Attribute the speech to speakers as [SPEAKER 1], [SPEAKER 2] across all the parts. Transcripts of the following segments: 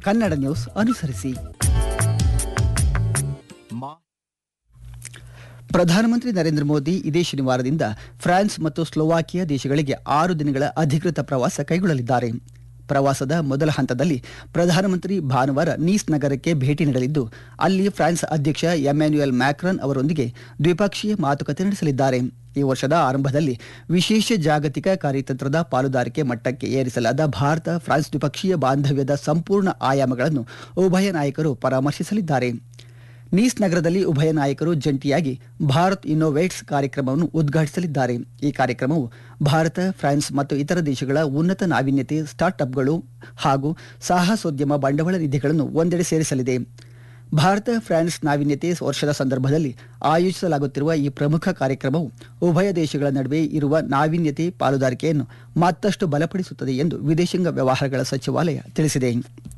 [SPEAKER 1] Kannada news ಅನುಸರಿಸಿ ಪ್ರಧಾನಮಂತ್ರಿ ನರೇಂದ್ರ ಮೋದಿ ಇದೇ ಶನಿವಾರದಿಂದ ಫ್ರಾನ್ಸ್ ಮತ್ತು ಸ್ಲೋವಾಕಿಯಾ ದೇಶಗಳಿಗೆ ಆರು ದಿನಗಳ ಅಧಿಕೃತ ಪ್ರವಾಸ ಕೈಗೊಳ್ಳಲಿದ್ದಾರೆ ಪ್ರವಾಸದ ಮೊದಲ ಹಂತದಲ್ಲಿ ಪ್ರಧಾನಮಂತ್ರಿ ಭಾನುವಾರ ನೀಸ್ ನಗರಕ್ಕೆ ಭೇಟಿ ನೀಡಲಿದ್ದು ಅಲ್ಲಿ ಫ್ರಾನ್ಸ್ ಅಧ್ಯಕ್ಷ ಎಮ್ಯಾನ್ಯುಯಲ್ ಮ್ಯಾಕ್ರನ್ ಅವರೊಂದಿಗೆ ದ್ವಿಪಕ್ಷೀಯ ಮಾತುಕತೆ ನಡೆಸಲಿದ್ದಾರೆ ಈ ವರ್ಷದ ಆರಂಭದಲ್ಲಿ ವಿಶೇಷ ಜಾಗತಿಕ ಕಾರ್ಯತಂತ್ರದ ಪಾಲುದಾರಿಕೆ ಮಟ್ಟಕ್ಕೆ ಏರಿಸಲಾದ ಭಾರತ ಫ್ರಾನ್ಸ್ ದ್ವಿಪಕ್ಷೀಯ ಬಾಂಧವ್ಯದ ಸಂಪೂರ್ಣ ಆಯಾಮಗಳನ್ನು ಉಭಯ ನಾಯಕರು ಪರಾಮರ್ಶಿಸಲಿದ್ದಾರೆ ನೀಸ್ ನಗರದಲ್ಲಿ ಉಭಯ ನಾಯಕರು ಜಂಟಿಯಾಗಿ ಭಾರತ್ ಇನ್ನೋವೇಟ್ಸ್ ಕಾರ್ಯಕ್ರಮವನ್ನು ಉದ್ಘಾಟಿಸಲಿದ್ದಾರೆ ಈ ಕಾರ್ಯಕ್ರಮವು ಭಾರತ ಫ್ರಾನ್ಸ್ ಮತ್ತು ಇತರ ದೇಶಗಳ ಉನ್ನತ ನಾವೀನ್ಯತೆ ಸ್ಟಾರ್ಟ್ಅಪ್ಗಳು ಹಾಗೂ ಸಾಹಸೋದ್ಯಮ ಬಂಡವಾಳ ನಿಧಿಗಳನ್ನು ಒಂದೆಡೆ ಸೇರಿಸಲಿದೆ ಭಾರತ ಫ್ರಾನ್ಸ್ ನಾವೀನ್ಯತೆ ವರ್ಷದ ಸಂದರ್ಭದಲ್ಲಿ ಆಯೋಜಿಸಲಾಗುತ್ತಿರುವ ಈ ಪ್ರಮುಖ ಕಾರ್ಯಕ್ರಮವು ಉಭಯ ದೇಶಗಳ ನಡುವೆ ಇರುವ ನಾವೀನ್ಯತೆ ಪಾಲುದಾರಿಕೆಯನ್ನು ಮತ್ತಷ್ಟು ಬಲಪಡಿಸುತ್ತದೆ ಎಂದು ವಿದೇಶಾಂಗ ವ್ಯವಹಾರಗಳ ಸಚಿವಾಲಯ ತಿಳಿಸಿದೆ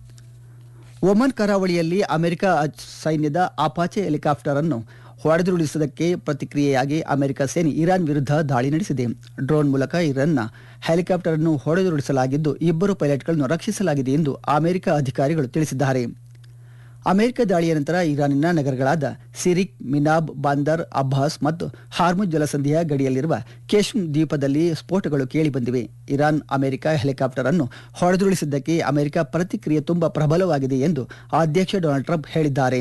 [SPEAKER 1] ಒಮನ್ ಕರಾವಳಿಯಲ್ಲಿ ಅಮೆರಿಕ ಅಚ್- ಸೈನ್ಯದ ಅಪಾಚೆ ಹೆಲಿಕಾಪ್ಟರ್ ಅನ್ನು ಹೊಡೆದುರುಳಿಸುವುದಕ್ಕೆ ಪ್ರತಿಕ್ರಿಯೆಯಾಗಿ ಅಮೆರಿಕ ಸೇನೆ ಇರಾನ್ ವಿರುದ್ಧ ದಾಳಿ ನಡೆಸಿದೆ ಡ್ರೋನ್ ಮೂಲಕ ಇರಾನ್ನ ಹೆಲಿಕಾಪ್ಟರ್ ಅನ್ನು ಹೊಡೆದುರುಳಿಸಲಾಗಿದ್ದು ಇಬ್ಬರು ಪೈಲಟ್ಗಳನ್ನು ರಕ್ಷಿಸಲಾಗಿದೆ ಎಂದು ಅಮೆರಿಕ ಅಧಿಕಾರಿಗಳು ತಿಳಿಸಿದ್ದಾರೆ ಅಮೆರಿಕ ದಾಳಿಯ ನಂತರ ಇರಾನಿನ ನಗರಗಳಾದ ಸಿರಿಕ್ ಮಿನಾಬ್ ಬಾಂದರ್ ಅಬ್ಬಾಸ್ ಮತ್ತು ಹಾರ್ಮುಜ್ ಜಲಸಂಧಿಯ ಗಡಿಯಲ್ಲಿರುವ ಕೇಶ್ಮ್ ದ್ವೀಪದಲ್ಲಿ ಸ್ಫೋಟಗಳು ಕೇಳಿಬಂದಿವೆ ಇರಾನ್ ಅಮೆರಿಕ ಹೆಲಿಕಾಪ್ಟರ್ ಅನ್ನು ಹೊಡೆದುರುಳಿಸಿದ್ದಕ್ಕೆ ಅಮೆರಿಕ ಪ್ರತಿಕ್ರಿಯೆ ತುಂಬಾ ಪ್ರಬಲವಾಗಿದೆ ಎಂದು ಅಧ್ಯಕ್ಷ ಡೊನಾಲ್ಡ್ ಟ್ರಂಪ್ ಹೇಳಿದ್ದಾರೆ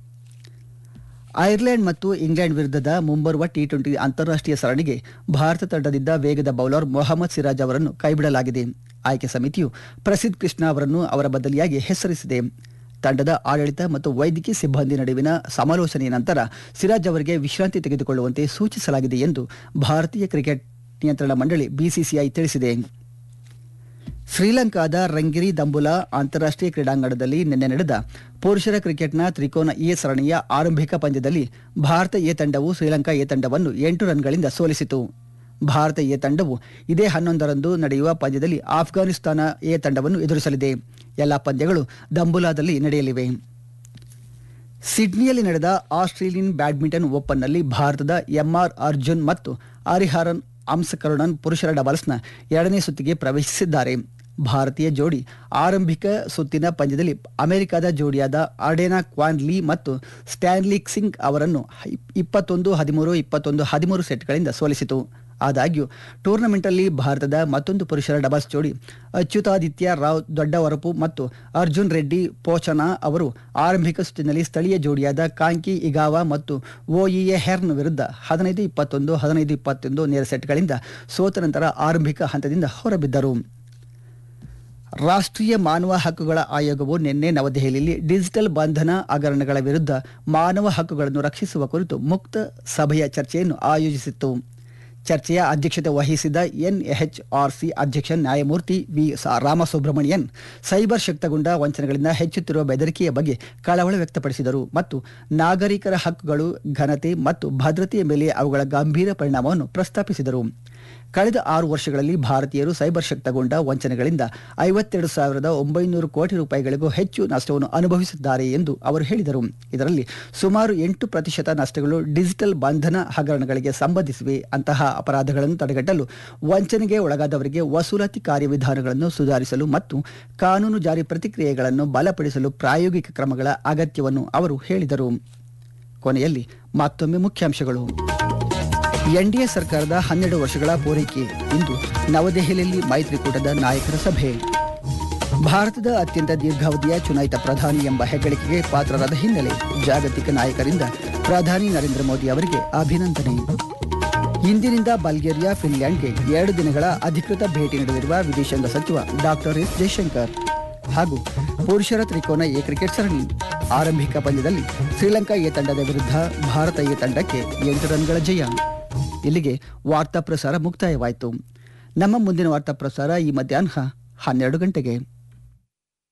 [SPEAKER 1] ಐರ್ಲೆಂಡ್ ಮತ್ತು ಇಂಗ್ಲೆಂಡ್ ವಿರುದ್ಧದ ಮುಂಬರುವ ಟಿ ಟ್ವೆಂಟಿ ಅಂತಾರಾಷ್ಟ್ರೀಯ ಸರಣಿಗೆ ಭಾರತ ತಂಡದಿಂದ ವೇಗದ ಬೌಲರ್ ಮೊಹಮ್ಮದ್ ಸಿರಾಜ್ ಅವರನ್ನು ಕೈಬಿಡಲಾಗಿದೆ ಆಯ್ಕೆ ಸಮಿತಿಯು ಪ್ರಸಿದ್ಧ ಕೃಷ್ಣ ಅವರನ್ನು ಅವರ ಬದಲಿಯಾಗಿ ಹೆಸರಿಸಿದೆ ತಂಡದ ಆಡಳಿತ ಮತ್ತು ವೈದ್ಯಕೀಯ ಸಿಬ್ಬಂದಿ ನಡುವಿನ ಸಮಾಲೋಚನೆಯ ನಂತರ ಸಿರಾಜ್ ಅವರಿಗೆ ವಿಶ್ರಾಂತಿ ತೆಗೆದುಕೊಳ್ಳುವಂತೆ ಸೂಚಿಸಲಾಗಿದೆ ಎಂದು ಭಾರತೀಯ ಕ್ರಿಕೆಟ್ ನಿಯಂತ್ರಣ ಮಂಡಳಿ ಬಿಸಿಸಿಐ ತಿಳಿಸಿದೆ ಶ್ರೀಲಂಕಾದ ರಂಗಿರಿ ದಂಬುಲಾ ಅಂತಾರಾಷ್ಟ್ರೀಯ ಕ್ರೀಡಾಂಗಣದಲ್ಲಿ ನಿನ್ನೆ ನಡೆದ ಪುರುಷರ ಕ್ರಿಕೆಟ್ನ ತ್ರಿಕೋನ ಎ ಸರಣಿಯ ಆರಂಭಿಕ ಪಂದ್ಯದಲ್ಲಿ ಭಾರತ ಎ ತಂಡವು ಶ್ರೀಲಂಕಾ ಎ ತಂಡವನ್ನು ಎಂಟು ರನ್ಗಳಿಂದ ಸೋಲಿಸಿತು ಭಾರತ ಎ ತಂಡವು ಇದೇ ಹನ್ನೊಂದರಂದು ನಡೆಯುವ ಪಂದ್ಯದಲ್ಲಿ ಆಫ್ಘಾನಿಸ್ತಾನ ಎ ತಂಡವನ್ನು ಎದುರಿಸಲಿದೆ ಎಲ್ಲ ಪಂದ್ಯಗಳು ದಂಬುಲಾದಲ್ಲಿ ನಡೆಯಲಿವೆ ಸಿಡ್ನಿಯಲ್ಲಿ ನಡೆದ ಆಸ್ಟ್ರೇಲಿಯನ್ ಬ್ಯಾಡ್ಮಿಂಟನ್ ಓಪನ್ನಲ್ಲಿ ಭಾರತದ ಎಂಆರ್ ಅರ್ಜುನ್ ಮತ್ತು ಹರಿಹರನ್ ಅಂಸಕರುಣನ್ ಪುರುಷರ ಡಬಲ್ಸ್ನ ಎರಡನೇ ಸುತ್ತಿಗೆ ಪ್ರವೇಶಿಸಿದ್ದಾರೆ ಭಾರತೀಯ ಜೋಡಿ ಆರಂಭಿಕ ಸುತ್ತಿನ ಪಂದ್ಯದಲ್ಲಿ ಅಮೆರಿಕದ ಜೋಡಿಯಾದ ಅರ್ಡೇನಾ ಕ್ವಾನ್ ಲೀ ಮತ್ತು ಸ್ಟ್ಯಾನ್ಲಿ ಸಿಂಗ್ ಅವರನ್ನು ಇಪ್ಪತ್ತೊಂದು ಹದಿಮೂರು ಇಪ್ಪತ್ತೊಂದು ಹದಿಮೂರು ಸೆಟ್ಗಳಿಂದ ಸೋಲಿಸಿತು ಆದಾಗ್ಯೂ ಟೂರ್ನಮೆಂಟ್ನಲ್ಲಿ ಭಾರತದ ಮತ್ತೊಂದು ಪುರುಷರ ಡಬಲ್ಸ್ ಜೋಡಿ ಅಚ್ಯುತಾದಿತ್ಯ ರಾವ್ ದೊಡ್ಡವರಪು ಮತ್ತು ಅರ್ಜುನ್ ರೆಡ್ಡಿ ಪೋಚನಾ ಅವರು ಆರಂಭಿಕ ಸುತ್ತಿನಲ್ಲಿ ಸ್ಥಳೀಯ ಜೋಡಿಯಾದ ಕಾಂಕಿ ಇಗಾವಾ ಮತ್ತು ಓಇಎ ಹೆರ್ನ್ ವಿರುದ್ಧ ಹದಿನೈದು ಇಪ್ಪತ್ತೊಂದು ಹದಿನೈದು ಇಪ್ಪತ್ತೊಂದು ನೇರ ಸೆಟ್ಗಳಿಂದ ಸೋತ ನಂತರ ಆರಂಭಿಕ ಹಂತದಿಂದ ಹೊರಬಿದ್ದರು ರಾಷ್ಟ್ರೀಯ ಮಾನವ ಹಕ್ಕುಗಳ ಆಯೋಗವು ನಿನ್ನೆ ನವದೆಹಲಿಯಲ್ಲಿ ಡಿಜಿಟಲ್ ಬಂಧನ ಹಗರಣಗಳ ವಿರುದ್ಧ ಮಾನವ ಹಕ್ಕುಗಳನ್ನು ರಕ್ಷಿಸುವ ಕುರಿತು ಮುಕ್ತ ಸಭೆಯ ಚರ್ಚೆಯನ್ನು ಆಯೋಜಿಸಿತ್ತು ಚರ್ಚೆಯ ಅಧ್ಯಕ್ಷತೆ ವಹಿಸಿದ ಎನ್ಎಚ್ಆರ್ಸಿ ಅಧ್ಯಕ್ಷ ನ್ಯಾಯಮೂರ್ತಿ ವಿ ಸ- ರಾಮಸುಬ್ರಮಣಿಯನ್ ಸೈಬರ್ ಶಕ್ತಗೊಂಡ ವಂಚನೆಗಳಿಂದ ಹೆಚ್ಚುತ್ತಿರುವ ಬೆದರಿಕೆಯ ಬಗ್ಗೆ ಕಳವಳ ವ್ಯಕ್ತಪಡಿಸಿದರು ಮತ್ತು ನಾಗರಿಕರ ಹಕ್ಕುಗಳು ಘನತೆ ಮತ್ತು ಭದ್ರತೆಯ ಮೇಲೆ ಅವುಗಳ ಗಂಭೀರ ಪರಿಣಾಮವನ್ನು ಪ್ರಸ್ತಾಪಿಸಿದರು ಕಳೆದ ಆರು ವರ್ಷಗಳಲ್ಲಿ ಭಾರತೀಯರು ಸೈಬರ್ ಶಕ್ತಗೊಂಡ ವಂಚನೆಗಳಿಂದ ಐವತ್ತೆರಡು ಸಾವಿರದ ಒಂಬೈನೂರು ಕೋಟಿ ರೂಪಾಯಿಗಳಿಗೂ ಹೆಚ್ಚು ನಷ್ಟವನ್ನು ಅನುಭವಿಸಿದ್ದಾರೆ ಎಂದು ಅವರು ಹೇಳಿದರು ಇದರಲ್ಲಿ ಸುಮಾರು ಎಂಟು ಪ್ರತಿಶತ ನಷ್ಟಗಳು ಡಿಜಿಟಲ್ ಬಂಧನ ಹಗರಣಗಳಿಗೆ ಸಂಬಂಧಿಸಿವೆ ಅಂತಹ ಅಪರಾಧಗಳನ್ನು ತಡೆಗಟ್ಟಲು ವಂಚನೆಗೆ ಒಳಗಾದವರಿಗೆ ವಸೂಲಾತಿ ಕಾರ್ಯವಿಧಾನಗಳನ್ನು ಸುಧಾರಿಸಲು ಮತ್ತು ಕಾನೂನು ಜಾರಿ ಪ್ರತಿಕ್ರಿಯೆಗಳನ್ನು ಬಲಪಡಿಸಲು ಪ್ರಾಯೋಗಿಕ ಕ್ರಮಗಳ ಅಗತ್ಯವನ್ನು ಅವರು ಹೇಳಿದರು ಕೊನೆಯಲ್ಲಿ ಮತ್ತೊಮ್ಮೆ ಮುಖ್ಯಾಂಶಗಳು ಎನ್ಡಿಎ ಸರ್ಕಾರದ ಹನ್ನೆರಡು ವರ್ಷಗಳ ಪೂರೈಕೆ ಇಂದು ನವದೆಹಲಿಯಲ್ಲಿ ಮೈತ್ರಿಕೂಟದ ನಾಯಕರ ಸಭೆ ಭಾರತದ ಅತ್ಯಂತ ದೀರ್ಘಾವಧಿಯ ಚುನಾಯಿತ ಪ್ರಧಾನಿ ಎಂಬ ಹೆಗ್ಗಳಿಕೆಗೆ ಪಾತ್ರರಾದ ಹಿನ್ನೆಲೆ ಜಾಗತಿಕ ನಾಯಕರಿಂದ ಪ್ರಧಾನಿ ನರೇಂದ್ರ ಮೋದಿ ಅವರಿಗೆ ಅಭಿನಂದನೆ ಇಂದಿನಿಂದ ಬಲ್ಗೇರಿಯಾ ಫಿನ್ಲ್ಯಾಂಡ್ಗೆ ಎರಡು ದಿನಗಳ ಅಧಿಕೃತ ಭೇಟಿ ನೀಡಲಿರುವ ವಿದೇಶಾಂಗ ಸಚಿವ ಡಾಕ್ಟರ್ ಎಸ್ ಜಯಶಂಕರ್ ಹಾಗೂ ಪುರುಷರ ತ್ರಿಕೋನ ಎ ಕ್ರಿಕೆಟ್ ಸರಣಿ ಆರಂಭಿಕ ಪಂದ್ಯದಲ್ಲಿ ಶ್ರೀಲಂಕಾ ಎ ತಂಡದ ವಿರುದ್ಧ ಭಾರತ ಎ ತಂಡಕ್ಕೆ ಎಂಟು ರನ್ಗಳ ಜಯ ಇಲ್ಲಿಗೆ ವಾರ್ತಾ ಪ್ರಸಾರ ಮುಕ್ತಾಯವಾಯಿತು ನಮ್ಮ ಮುಂದಿನ ವಾರ್ತಾ ಪ್ರಸಾರ ಈ ಮಧ್ಯಾಹ್ನ ಹನ್ನೆರಡು ಗಂಟೆಗೆ